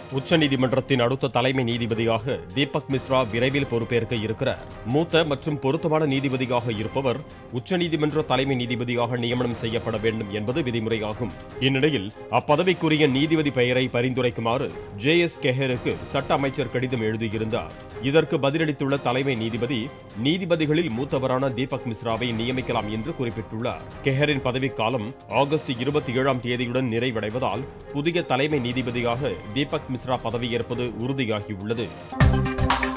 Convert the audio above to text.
உச்சநீதிமன்றத்தின் அடுத்த தலைமை நீதிபதியாக தீபக் மிஸ்ரா விரைவில் பொறுப்பேற்க இருக்கிறார் மூத்த மற்றும் பொருத்தமான நீதிபதியாக இருப்பவர் உச்சநீதிமன்ற தலைமை நீதிபதியாக நியமனம் செய்யப்பட வேண்டும் என்பது விதிமுறையாகும் இந்நிலையில் அப்பதவிக்குரிய நீதிபதி பெயரை பரிந்துரைக்குமாறு ஜே எஸ் கெஹருக்கு சட்ட அமைச்சர் கடிதம் எழுதியிருந்தார் இதற்கு பதிலளித்துள்ள தலைமை நீதிபதி நீதிபதிகளில் மூத்தவரான தீபக் மிஸ்ராவை நியமிக்கலாம் என்று குறிப்பிட்டுள்ளார் கெஹரின் பதவிக்காலம் ஆகஸ்ட் இருபத்தி ஏழாம் தேதியுடன் நிறைவடைவதால் புதிய தலைமை நீதிபதியாக தீபக் மிஸ்ரா பதவியேற்பது உறுதியாகியுள்ளது